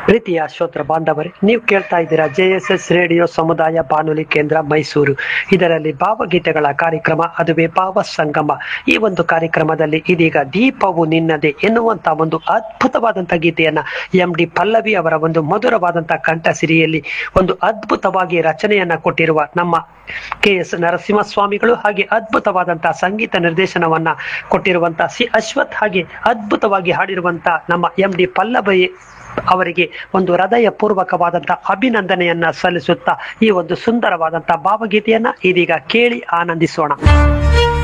ಪ್ರೀತಿಯ ಶ್ರೋತ್ರ ಬಾಂಧವರೇ ನೀವು ಕೇಳ್ತಾ ಇದ್ದೀರಾ ಜೆ ಎಸ್ ಎಸ್ ರೇಡಿಯೋ ಸಮುದಾಯ ಬಾನುಲಿ ಕೇಂದ್ರ ಮೈಸೂರು ಇದರಲ್ಲಿ ಭಾವಗೀತೆಗಳ ಕಾರ್ಯಕ್ರಮ ಅದುವೇ ಭಾವ ಸಂಗಮ ಈ ಒಂದು ಕಾರ್ಯಕ್ರಮದಲ್ಲಿ ಇದೀಗ ದೀಪವು ನಿನ್ನದೆ ಎನ್ನುವಂತ ಒಂದು ಅದ್ಭುತವಾದಂತ ಗೀತೆಯನ್ನ ಎಂ ಡಿ ಪಲ್ಲವಿ ಅವರ ಒಂದು ಮಧುರವಾದಂತ ಕಂಠ ಸಿರಿಯಲ್ಲಿ ಒಂದು ಅದ್ಭುತವಾಗಿ ರಚನೆಯನ್ನ ಕೊಟ್ಟಿರುವ ನಮ್ಮ ಕೆ ಎಸ್ ನರಸಿಂಹಸ್ವಾಮಿಗಳು ಹಾಗೆ ಅದ್ಭುತವಾದಂತಹ ಸಂಗೀತ ನಿರ್ದೇಶನವನ್ನ ಕೊಟ್ಟಿರುವಂತಹ ಸಿ ಅಶ್ವಥ್ ಹಾಗೆ ಅದ್ಭುತವಾಗಿ ಹಾಡಿರುವಂತ ನಮ್ಮ ಎಂ ಡಿ ಪಲ್ಲವಿ ಅವರಿಗೆ ಒಂದು ಹೃದಯ ಪೂರ್ವಕವಾದಂತಹ ಅಭಿನಂದನೆಯನ್ನ ಸಲ್ಲಿಸುತ್ತಾ ಈ ಒಂದು ಸುಂದರವಾದಂತಹ ಭಾವಗೀತೆಯನ್ನ ಇದೀಗ ಕೇಳಿ ಆನಂದಿಸೋಣ